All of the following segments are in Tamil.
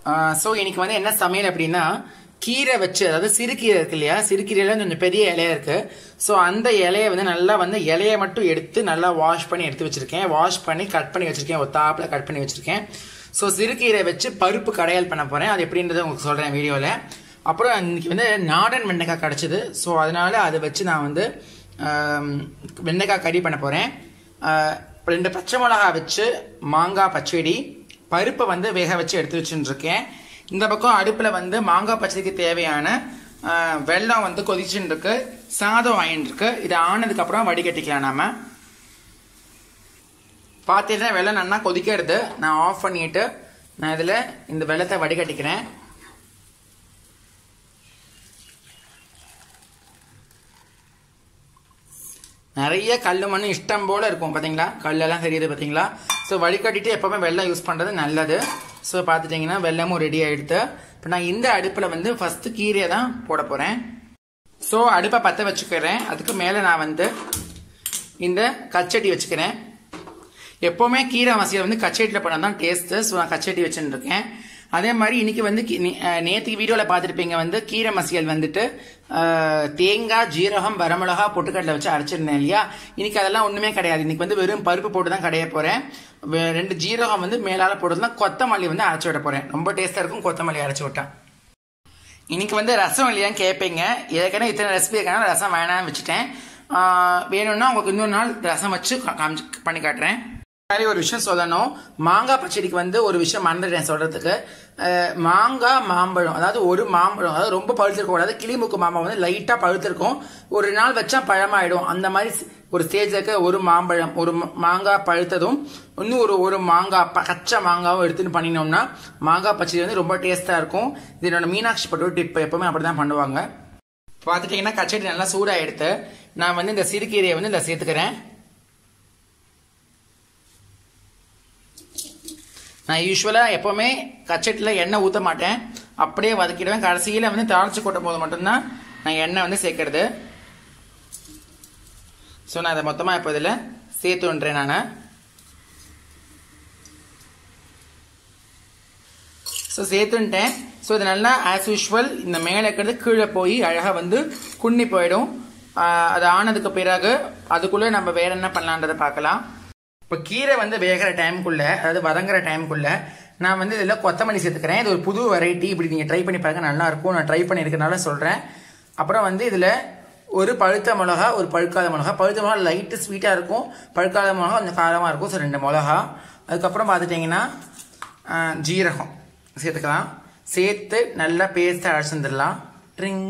ஸோ இன்னைக்கு வந்து என்ன சமையல் அப்படின்னா கீரை வச்சு அதாவது சிறுகீரை இருக்கு இல்லையா சிறுகீரையில கொஞ்சம் பெரிய இலையா இருக்கு ஸோ அந்த இலையை வந்து நல்லா வந்து இலையை மட்டும் எடுத்து நல்லா வாஷ் பண்ணி எடுத்து வச்சிருக்கேன் வாஷ் பண்ணி கட் பண்ணி வச்சிருக்கேன் ஒரு தாப்பில் கட் பண்ணி வச்சிருக்கேன் ஸோ சிறுகீரை வச்சு பருப்பு கடையால் பண்ண போறேன் அது எப்படின்றத உங்களுக்கு சொல்றேன் வீடியோவில் அப்புறம் இன்னைக்கு வந்து நாடன் வெண்டைக்காய் கிடச்சிது ஸோ அதனால அதை வச்சு நான் வந்து ஆம், வெண்டைக்காய் கறி பண்ண போறேன் ஆஹ், ரெண்டு பச்சை மிளகா வச்சு மாங்காய் பச்சடி பருப்பை வந்து வேக வச்சு எடுத்து வச்சுட்டு இருக்கேன் இந்த பக்கம் அடுப்பில் வந்து மாங்காய் பச்சடிக்கு தேவையான ஆஹ், வெல்லம் வந்து கொதிச்சுட்டு இருக்கு சாதம் வாங்கிட்டு இருக்கு இது ஆனதுக்கு அப்புறம் வடிகட்டிக்கலாம் நாம பார்த்தீங்கன்னா வெள்ளம் நல்லா கொதிக்கிறது நான் ஆஃப் பண்ணிட்டு நான் இதில் இந்த வெள்ளத்தை வடிகட்டிக்கிறேன் நிறைய கல் மண் இஷ்டம் போல இருக்கும் பார்த்தீங்களா கல்லெல்லாம் தெரியுது பார்த்தீங்களா ஸோ வடிகட்டிட்டு எப்பவுமே வெள்ளம் யூஸ் பண்ணுறது நல்லது ஸோ பார்த்துட்டிங்கன்னா வெள்ளமும் ரெடி ஆகிடுது இப்போ நான் இந்த அடுப்பில் வந்து ஃபஸ்ட்டு கீரையை தான் போட போகிறேன் ஸோ அடுப்பை பற்ற வச்சுக்கிறேன் அதுக்கு மேலே நான் வந்து இந்த கச்சட்டி வச்சுக்கிறேன் எப்போவுமே கீரை மசியல் வந்து கச்சேட்டியில் பண்ணால் தான் டேஸ்ட்டு ஸோ நான் கச்சேட்டி வச்சுட்டு இருக்கேன் அதே மாதிரி இன்னைக்கு வந்து கி- நே- அஹ் நேத்துக்கு வீடியோவில் பார்த்துருப்பீங்க வந்து கீரை மசியல் வந்துட்டு அஹ், தேங்காய் ஜீரகம் வரமிளகா பொட்டுக்கடலை வச்சு அரைச்சிருந்தேன் இல்லையா இன்னைக்கு அதெல்லாம் ஒன்றுமே கிடையாது இன்னைக்கு வந்து வெறும் பருப்பு போட்டு தான் கடைய போகிறேன் ரெண்டு ஜீரகம் வந்து மேலால் போட்டதுலாம் கொத்தமல்லி வந்து அரைச்சி விட போகிறேன் ரொம்ப டேஸ்ட்டாக இருக்கும் கொத்தமல்லி அரைச்சி விட்டேன் இன்னைக்கு வந்து ரசம் இல்லையான்னு கேட்பீங்க ஏற்கனவே இத்தனை ரெசிபி இருக்கனால ரசம் வேணாம்னு வச்சுட்டேன் ஆஹ் வேணும்னா உங்களுக்கு இன்னொரு நாள் ரசம் வச்சு கா- காமிச்சு பண்ணி காட்டுறேன் மாதிரி ஒரு விஷயம் சொல்லணும் மாங்காய் பச்சடிக்கு வந்து ஒரு விஷயம் மறந்துட்டேன் சொல்றதுக்கு அஹ் மாங்காய் மாம்பழம் அதாவது ஒரு மாம்பழம் அதாவது ரொம்ப பழுத்திருக்க கூடாது கிளிமுக்கு மாம்பழம் வந்து லைட்டா பழுத்திருக்கும் ஒரு நாள் வச்சா பழமாயிடும் அந்த மாதிரி சி- ஒரு ஸ்டேஜ்ல இருக்க ஒரு மாம்பழம் ஒரு ம- மாங்காய் பழுத்ததும் இன்னும் ஒரு ஒரு மாங்காய் ப- கச்சா மாங்காவும் எடுத்துன்னு பண்ணினோம்னா மாங்காய் பச்சடி வந்து ரொம்ப டேஸ்டா இருக்கும் இது என்னோட மீனாட்சி பட்டு டிப் எப்பவுமே அப்படிதான் பண்ணுவாங்க பார்த்துட்டீங்கன்னா கச்சடி நல்லா சூடா எடுத்து நான் வந்து இந்த சிறுகீரையை வந்து இதில் சேர்த்துக்கிறேன் நான் யூஸ்வலாக எப்போவுமே கச்சட்டில் எண்ணெய் ஊற்ற மாட்டேன் அப்படியே வதக்கிடுவேன் கடைசியில் வந்து தாளிச்சு கொட்டும் போது மட்டும்தான் நான் எண்ணெய் வந்து சேர்க்கறது ஸோ நான் அதை மொத்தமாக இப்போ இதில் சேர்த்துன்றேன் நான் ஸோ சேர்த்துன்ட்டேன் ஸோ இது நல்லா ஆஸ் யூஷுவல் இந்த மேலே இருக்கிறது கீழே போய் அழகாக வந்து குன்னி போயிடும் ஆஹ் அது ஆனதுக்கு பிறகு அதுக்குள்ளே நம்ம வேற என்ன பண்ணலான்றதை பார்க்கலாம் இப்போ கீரை வந்து வேகிற டைமுக்குள்ள அதாவது வதங்குற டைமுக்குள்ள நான் வந்து இதில் கொத்தமல்லி சேர்த்துக்கிறேன் இது ஒரு புது வெரைட்டி இப்படி நீங்கள் ட்ரை பண்ணி பாருங்க நல்லா இருக்கும் நான் ட்ரை பண்ணியிருக்கனால சொல்கிறேன் அப்புறம் வந்து இதில் ஒரு பழுத்த மிளகா ஒரு பழுக்காத மிளகா பழுத்த மிளகா லைட்டு ஸ்வீட்டாக இருக்கும் பழுக்காத மிளகா கொஞ்சம் காரமாக இருக்கும் ஸோ ரெண்டு மிளகா அதுக்கப்புறம் பார்த்துட்டிங்கன்னா ஆஹ், ஜீரகம் சேர்த்துக்கலாம் சேர்த்து நல்லா பேஸ்ட்டை அரைச்சிருந்துடலாம் ட்ரிங்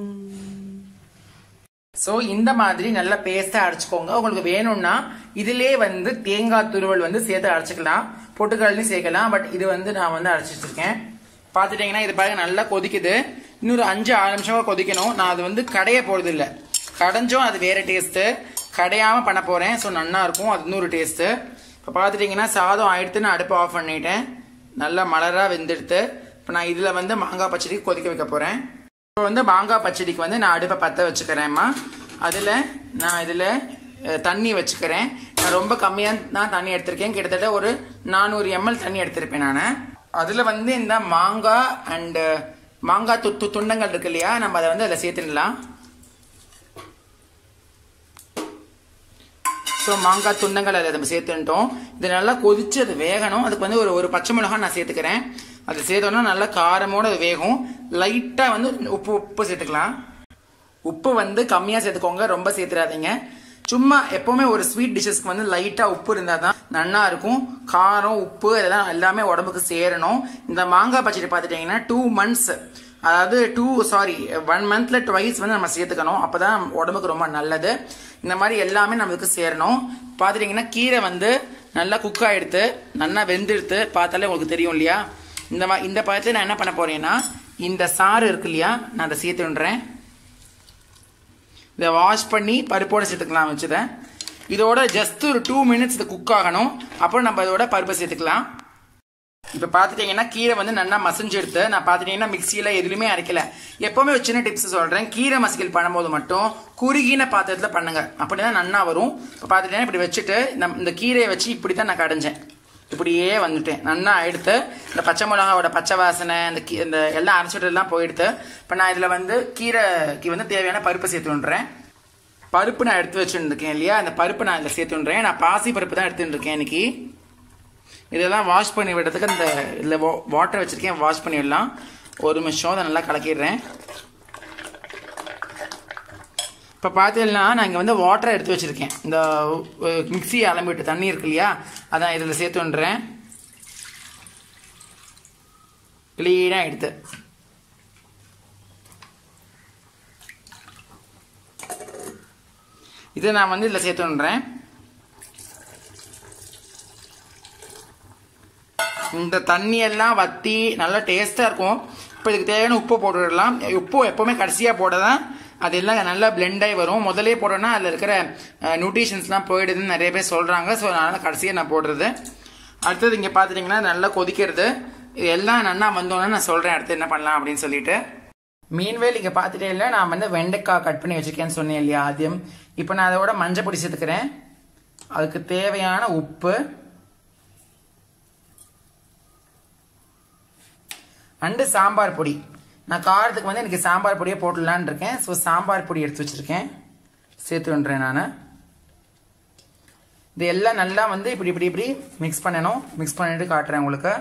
ஸோ இந்த மாதிரி நல்லா பேஸ்டா அரைச்சிக்கோங்க உங்களுக்கு வேணும்னா இதிலே வந்து தேங்காய் துருவல் வந்து சேர்த்து அரைச்சிக்கலாம் பொட்டுக்கடலையும் சேர்க்கலாம் பட் இது வந்து நான் வந்து அரைச்சி வச்சிருக்கேன் பார்த்துட்டீங்கன்னா இது பாருங்க நல்லா கொதிக்குது இன்னொரு அஞ்சு ஆறு நிமிஷமா கொதிக்கணும் நான் அது வந்து கடைய போறது இல்ல கடைஞ்சும் அது வேற டேஸ்ட்டு கடையாம பண்ண போறேன் ஸோ நல்லா இருக்கும் அது இன்னொரு டேஸ்ட்டு இப்போ பார்த்துட்டீங்கன்னா சாதம் ஆயிடுத்து நான் அடுப்பு ஆஃப் பண்ணிட்டேன் நல்லா மலரா வெந்தெடுத்து இப்போ நான் இதில் வந்து மாங்காய் பச்சடிக்கு கொதிக்க வைக்க போறேன் இப்போ வந்து மாங்காய் பச்சடிக்கு வந்து நான் அடுப்பை பற்ற வச்சுக்கிறேன்மா அதில் நான் இதில் தண்ணி வச்சுக்கிறேன் நான் ரொம்ப கம்மியாக தான் தண்ணி எடுத்திருக்கேன் கிட்டத்தட்ட ஒரு நானூறு எம்எல் தண்ணி எடுத்திருப்பேன் நான் அதில் வந்து இந்த மாங்காய் அண்டு மாங்காய் து து- துண்டங்கள் இருக்கு இல்லையா நம்ம அதை வந்து அதில் சேர்த்துடலாம் ஸோ மாங்காய் துண்டங்கள் அதை நம்ம சேர்த்துட்டோம் இது நல்லா கொதிச்சு அது வேகணும் அதுக்கு வந்து ஒரு ஒரு பச்சை மிளகாய் நான் சேர்த்துக்கிறேன் அது சேர்த்தோன்னா நல்லா காரமோட அது வேகும் லைட்டாக வந்து உப்பு உப்பு சேர்த்துக்கலாம் உப்பு வந்து கம்மியாக சேர்த்துக்கோங்க ரொம்ப சேர்த்துடாதீங்க சும்மா எப்பவுமே ஒரு ஸ்வீட் டிஷ்ஷஸ்க்கு வந்து லைட்டாக உப்பு இருந்தால் தான் நல்லா இருக்கும் காரம் உப்பு இதெல்லாம் எல்லாமே உடம்புக்கு சேரணும் இந்த மாங்காய் பச்சடி பார்த்துட்டிங்கன்னா டூ மந்த்ஸ் அதாவது டூ சாரி ஒன் மந்த்ல ட்வைஸ் வந்து நம்ம சேர்த்துக்கணும் அப்பதான் உடம்புக்கு ரொம்ப நல்லது இந்த மாதிரி எல்லாமே நம்மளுக்கு சேரணும் பார்த்துட்டிங்கன்னா கீரை வந்து நல்லா குக் ஆகிடுத்து நல்லா வெந்தெடுத்து பார்த்தாலே உங்களுக்கு தெரியும் இல்லையா இந்த மா இந்த பழத்தில் நான் என்ன பண்ண போறேன்னா இந்த சாறு இருக்கு இல்லையா நான் அதை சேர்த்துன்றேன் இதை வாஷ் பண்ணி பருப்போட சேர்த்துக்கலாம் வச்சதை இதோட ஜஸ்ட் ஒரு டூ மினிட்ஸ் இது குக் ஆகணும் அப்புறம் நம்ம இதோட பருப்பை சேர்த்துக்கலாம் இப்போ பார்த்துட்டீங்கன்னா கீரை வந்து நல்லா மசிஞ்சு எடுத்து நான் பார்த்துட்டீங்கன்னா மிக்சியில் எதுலையுமே அரைக்கல எப்பவுமே ஒரு சின்ன டிப்ஸ் சொல்கிறேன் கீரை மசிக்கல் பண்ணும்போது மட்டும் குறுகின பாத்திரத்தில் பண்ணுங்க அப்படி தான் நன்னா வரும் இப்போ பார்த்துட்டீங்கன்னா இப்படி வச்சுட்டு இந்த இந்த கீரையை வச்சு இப்படி தான் நான் கடைஞ்சேன் இப்படியே வந்துட்டேன் நல்லா எடுத்து இந்த பச்சை மிளகாவோட பச்சை வாசனை இந்த கீ- இந்த எல்லாம் அரைச்சிட்டுலாம் போயிடுத்து இப்போ நான் இதில் வந்து கீரைக்கு வந்து தேவையான பருப்பு சேர்த்து விட்றேன் பருப்பு நான் எடுத்து வச்சுருக்கேன் இல்லையா அந்த பருப்பு நான் இதில் சேர்த்து விட்றேன் நான் பாசி பருப்பு தான் எடுத்துட்டு இருக்கேன் இன்னைக்கு இதெல்லாம் வாஷ் பண்ணி விடுறதுக்கு இந்த இதில் வாட்டர் வச்சுருக்கேன் வாஷ் பண்ணி விடலாம் ஒரு நிமிஷம் அதை நல்லா கலக்கிடுறேன் இப்போ பார்த்தீங்கன்னா நான் இங்கே வந்து வாட்டரை எடுத்து வச்சுருக்கேன் இந்த அஹ், மிக்ஸி அலம்பிட்டு தண்ணி இருக்கு இல்லையா அதான் இதில் சேர்த்து வந்துடுறேன் க்ளீனாக எடுத்து இதை நான் வந்து இதில் சேர்த்து வந்துடுறேன் இந்த தண்ணியெல்லாம் வற்றி நல்லா டேஸ்ட்டாக இருக்கும் இப்போ இதுக்கு தேவையான உப்பு போட்டுடலாம் உப்பு எப்போவுமே கடைசியாக போட தான் அது எல்லாம் நல்லா blend ஆகி வரும் முதலே போட்டோன்னா அதில் இருக்கிற நியூட்ரிஷன்ஸ்லாம் போயிடுதுன்னு நிறைய பேர் சொல்கிறாங்க ஸோ அதனால் கடைசியாக நான் போடுறது அடுத்தது இங்கே பார்த்துட்டிங்கன்னா நல்லா கொதிக்கிறது இது எல்லாம் நல்லா வந்தோன்னே நான் சொல்கிறேன் அடுத்து என்ன பண்ணலாம் அப்படின்னு சொல்லிட்டு மீன்வேல் இங்கே பார்த்துட்டே இல்லை நான் வந்து வெண்டைக்காய் கட் பண்ணி வச்சிருக்கேன்னு சொன்னேன் இல்லையா ஆദ്യം இப்போ நான் அதோட மஞ்சள் பொடி சேர்த்துக்கிறேன் அதுக்கு தேவையான உப்பு அண்டு சாம்பார் பொடி நான் காரத்துக்கு வந்து எனக்கு சாம்பார் பொடியே போட்டுடலான்னு இருக்கேன் ஸோ சாம்பார் பொடி எடுத்து வச்சிருக்கேன் சேர்த்து விடுறேன் நான் இது எல்லாம் நல்லா வந்து இப்படி இப்படி இப்படி மிக்ஸ் பண்ணணும் மிக்ஸ் பண்ணிட்டு காட்டுறேன் உங்களுக்கு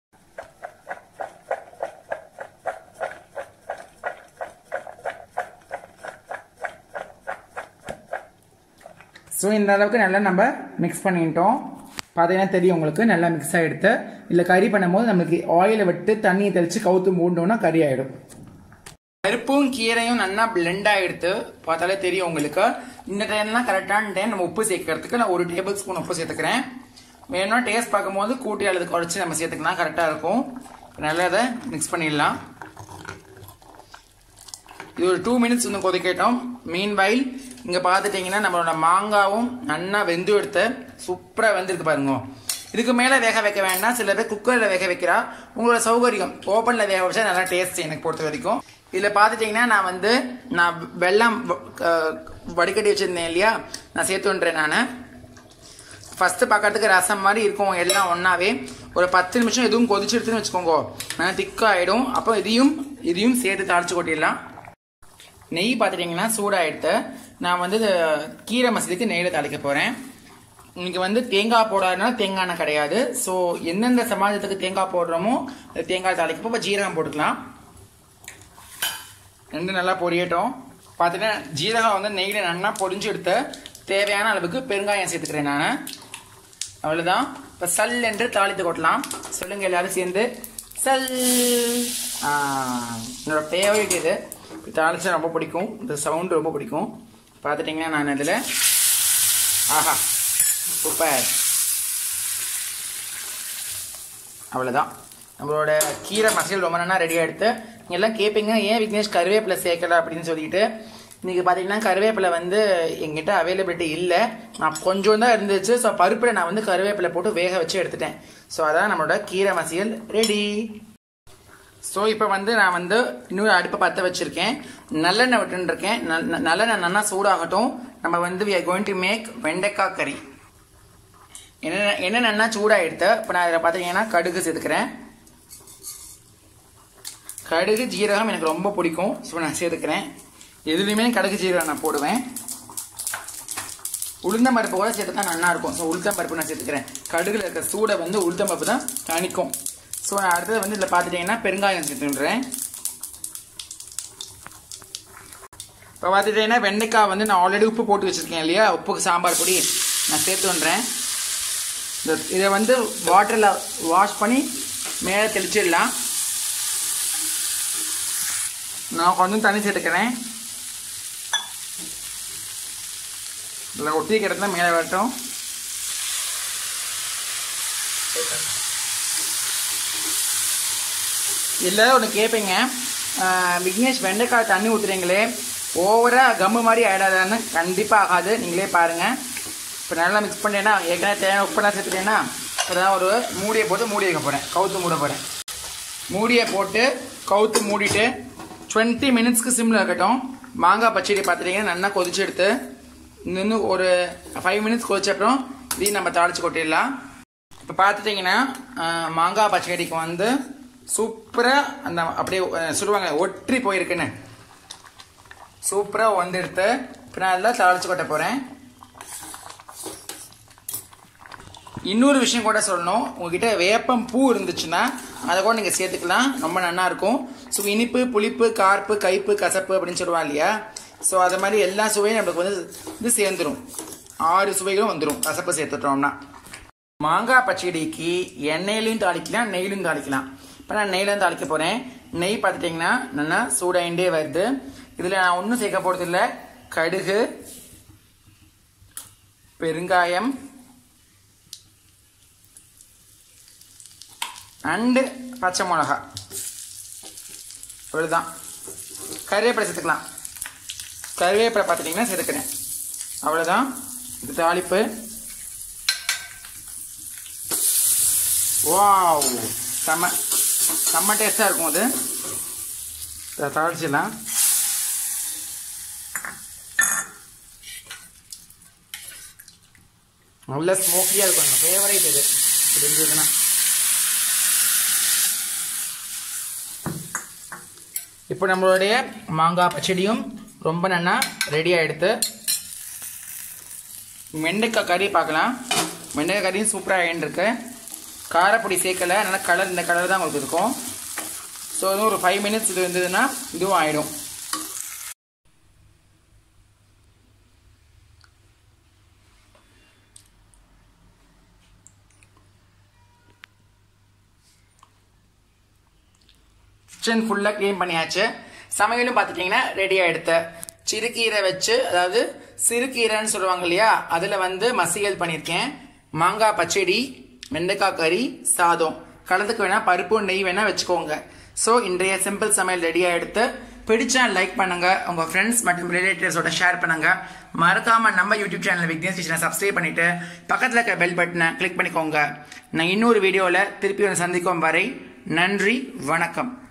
ஸோ இந்த அளவுக்கு நல்லா நம்ம மிக்ஸ் பண்ணிட்டோம் பார்த்தீங்கன்னா தெரியும் உங்களுக்கு நல்லா மிக்ஸ் ஆகிடுத்து இல்லை கறி பண்ணும்போது நம்மளுக்கு ஆயிலை விட்டு தண்ணியை தெளித்து கவுத்து மூடணும்னா கறி ஆகிடும் பருப்பும் கீரையும் நல்லா பிளெண்ட் ஆகிடுத்து பார்த்தாலே தெரியும் உங்களுக்கு இந்த டைம்லாம் கரெக்டான டைம் நம்ம உப்பு சேர்க்கறதுக்கு நான் ஒரு டேபிள் ஸ்பூன் உப்பு சேர்த்துக்கிறேன் வேணும்னா டேஸ்ட் பார்க்கும்போது கூட்டி அல்லது குறைச்சி நம்ம சேர்த்துக்கலாம் கரெக்டாக இருக்கும் நல்லா அதை மிக்ஸ் பண்ணிடலாம் இது ஒரு டூ மினிட்ஸ் இன்னும் கொதிக்கட்டும் மீன் வயல் இங்கே பார்த்துட்டிங்கன்னா நம்மளோட மாங்காவும் நல்லா வெந்து எடுத்து சூப்பராக வெந்திருக்கு பாருங்க இதுக்கு மேலே வேக வைக்க வேண்டாம் சில பேர் குக்கரில் வேக வைக்கிறா உங்களோட சௌகரியம் ஓப்பனில் வேக வச்சா நல்லா டேஸ்ட் எனக்கு பொறுத்த வரைக்கும் இதில் பார்த்துட்டிங்கன்னா நான் வந்து நான் வெள்ளம் வ- க- வடிகட்டி வச்சுருந்தேன் இல்லையா நான் சேர்த்து விட்றேன் நான் ஃபஸ்ட்டு பார்க்கறதுக்கு ரசம் மாதிரி இருக்கும் எல்லாம் ஒன்றாவே ஒரு பத்து நிமிஷம் எதுவும் கொதிச்சிடுதுன்னு வச்சுக்கோங்க நல்லா திக்காகிடும் அப்போ இதையும் இதையும் சேர்த்து தாளிச்சு கொட்டிடலாம் நெய் பார்த்துட்டிங்கன்னா சூடாகிடுத்து நான் வந்து இது கீரை மசிலுக்கு நெய்யில் தாளிக்க போகிறேன் இன்னைக்கு வந்து தேங்காய் போடாதுனா தேங்காய் எண்ணெய் கிடையாது ஸோ எந்தெந்த சமாஜத்துக்கு தேங்காய் போடுறோமோ அது தேங்காய் தாளிக்கப்போ இப்போ ஜீரகம் போட்டுக்கலாம் ரெண்டு நல்லா பொரியட்டும் பார்த்தீங்கன்னா ஜீரகம் வந்து நெய்யில் நல்லா பொரிஞ்சு எடுத்து தேவையான அளவுக்கு பெருங்காயம் சேர்த்துக்கிறேன் நான் அவ்வளோதான் இப்போ சல் என்று தாளித்து கொட்டலாம் சொல்லுங்க எல்லாரும் சேர்ந்து சல் ஆ, என்னோட ஃபேவரட் இது இப்படி தாளிச்சா ரொம்ப பிடிக்கும் இந்த சவுண்டு ரொம்ப பிடிக்கும் பார்த்துட்டிங்கன்னா நான் இதில் ஆஹா சூப்பர் அவ்வளோதான் நம்மளோட கீரை மசியல் ரொம்ப நல்லா ரெடி எடுத்து நீங்க எல்லாம் கேட்பீங்க ஏன் விக்னேஷ் கருவேப்பிலை சேர்க்கல அப்படின்னு சொல்லிட்டு இன்னைக்கு பார்த்தீங்கன்னா கருவேப்பிலை வந்து எங்கிட்ட அவைலபிலிட்டி இல்லை நான் கொஞ்சம் தான் இருந்துச்சு ஸோ பருப்பில் நான் வந்து கருவேப்பிலை போட்டு வேக வச்சு எடுத்துட்டேன் ஸோ அதான் நம்மளோட கீரை மசியல் ரெடி ஸோ இப்போ வந்து நான் வந்து இன்னொரு அடுப்பை பற்ற வச்சிருக்கேன் நல்லெண்ணெய் விட்டுருக்கேன் நல்- நல்லெண்ணெய் நல்லா சூடாகட்டும் நம்ம வந்து we are going to make vendakkai curry என்ன என்னென்னா சூடாகிடுத்து இப்போ நான் இதில் பார்த்தீங்கன்னா கடுகு சேர்த்துக்கிறேன் கடுகு ஜீரகம் எனக்கு ரொம்ப பிடிக்கும் ஸோ நான் சேர்த்துக்கிறேன் எதுலேயுமே கடுகு ஜீரகம் நான் போடுவேன் உளுந்தம் பருப்பு கூட சேர்த்து தான் நல்லா இருக்கும் ஸோ உளுத்தம் பருப்பு நான் சேர்த்துக்கிறேன் கடுகுல இருக்க சூடை வந்து உளுத்தம் பருப்பு தான் தணிக்கும் ஸோ நான் அடுத்தது வந்து இதில் பார்த்துட்டிங்கன்னா பெருங்காயம் சேர்த்துன்றேன் இப்போ பார்த்துட்டீங்கன்னா வெண்டைக்காய் வந்து நான் ஆல்ரெடி உப்பு போட்டு வச்சுருக்கேன் இல்லையா உப்புக்கு சாம்பார் பொடி நான் சேர்த்து வந்துடுறேன் இந்த இதை வந்து வாட்டரில் வாஷ் பண்ணி மேலே தெளிச்சிடலாம் நான் கொஞ்சம் தண்ணி சேர்த்துக்கிறேன் இதில் ஒட்டி கிடந்தா மேலே வரட்டும் இல்லை ஒன்று கேட்பீங்க ஆஹ் விக்னேஷ் வெண்டைக்காய் தண்ணி ஊற்றுறீங்களே ஓவராக கம்மு மாதிரி ஆயிடாதான்னு கண்டிப்பாக ஆகாது நீங்களே பாருங்கள் இப்போ நல்லா மிக்ஸ் பண்ணிட்டேன்னா ஏற்கனவே தேவையான உப்பெல்லாம் சேர்த்துட்டேன்னா இப்போதான் ஒரு மூடியை போட்டு மூடி வைக்க போகிறேன் கவுத்து மூட போகிறேன் மூடியை போட்டு கவுத்து மூடிட்டு டுவெண்ட்டி மினிட்ஸ்க்கு சிம்மில் இருக்கட்டும் மாங்காய் பச்சடி பார்த்துட்டீங்கன்னா நல்லா கொதிச்சு எடுத்து இன்னும் ஒரு ஃபைவ் மினிட்ஸ் கொதிச்ச அப்புறம் இதையும் நம்ம தாளிச்சு கொட்டிடலாம் இப்போ பார்த்துட்டிங்கன்னா அஹ், மாங்காய் பச்சடிக்கு வந்து சூப்பராக அந்த அப்படியே அஹ், சொல்லுவாங்க ஒற்றி போயிருக்குன்னு சூப்பராக வந்துடுத்து இப்போ நான் அதில் தாளிச்சு கொட்ட போகிறேன் இன்னொரு விஷயம் கூட சொல்லணும் உங்ககிட்ட வேப்பம் பூ இருந்துச்சுன்னா அதை கூட நீங்கள் சேர்த்துக்கலாம் ரொம்ப நல்லா இருக்கும் ஸோ இனிப்பு புளிப்பு கார்ப்பு கைப்பு கசப்பு அப்படின்னு சொல்லுவாங்க இல்லையா ஸோ அது மாதிரி எல்லா சுவையும் நம்மளுக்கு வந்து இது சேர்ந்துரும் ஆறு சுவைகளும் வந்துடும் கசப்பு சேர்த்துட்டோம்னா மாங்காய் பச்சடிக்கு எண்ணெயிலையும் தாளிக்கலாம் நெய்லையும் தாளிக்கலாம் இப்போ நான் நெய்லையும் தாளிக்க போகிறேன் நெய் பார்த்துட்டிங்கன்னா நல்லா சூடாயிண்டே வருது இதில் நான் ஒன்றும் சேர்க்க போகிறது இல்லை கடுகு பெருங்காயம் அண்டு பச்சை மிளகா இவ்வளோதான் கருவேப்பிலை சேர்த்துக்கலாம் கருவேப்பிலை பார்த்துட்டிங்கன்னா சேர்த்துக்கிறேன் அவ்வளோதான் இது தாளிப்பு வாவ் செம்ம செம்ம டேஸ்ட்டாக இருக்கும் அது இதை தாளிச்சிடலாம் நல்ல ஸ்மோக்கியாக இருக்கும் எங்கள் ஃபேவரேட் இது இப்படி இருந்ததுன்னா இப்போ நம்மளுடைய மாங்காய் பச்சடியும் ரொம்ப நல்லா ரெடி ஆகிடுது வெண்டைக்காய் கறி பார்க்கலாம் வெண்டைக்காய் கறியும் சூப்பராக ஆகிட்டுருக்கு காரப்பொடி சேர்க்கல நல்லா கலர் இந்த கலர் தான் உங்களுக்கு இருக்கும் ஸோ இன்னும் ஒரு ஃபைவ் மினிட்ஸ் இது இருந்ததுன்னா இதுவும் ஆகிடும் கிச்சன் ஃபுல்லாக க்ளீன் பண்ணியாச்சு சமையலும் பார்த்துட்டிங்கன்னா ரெடி ஆகிடுது சிறுகீரை வச்சு அதாவது சிறுகீரைன்னு சொல்லுவாங்க இல்லையா அதில் வந்து மசியல் பண்ணியிருக்கேன் மாங்காய் பச்சடி வெண்டைக்காய் கறி சாதம் கலந்துக்கு வேணால் பருப்பு நெய் வேணால் வச்சுக்கோங்க ஸோ இன்றைய சிம்பிள் சமையல் ரெடி ஆகிடுத்து பிடிச்சா லைக் பண்ணுங்க உங்க ஃப்ரெண்ட்ஸ் மற்றும் ரிலேட்டிவ்ஸோட ஷேர் பண்ணுங்க மறக்காம நம்ம யூடியூப் சேனல் விக்னேஷ் கிச்சனை சப்ஸ்கிரைப் பண்ணிட்டு பக்கத்தில் இருக்க பெல் பட்டனை கிளிக் பண்ணிக்கோங்க நான் இன்னொரு வீடியோவில் திருப்பி வந்து சந்திக்கும் வரை நன்றி வணக்கம்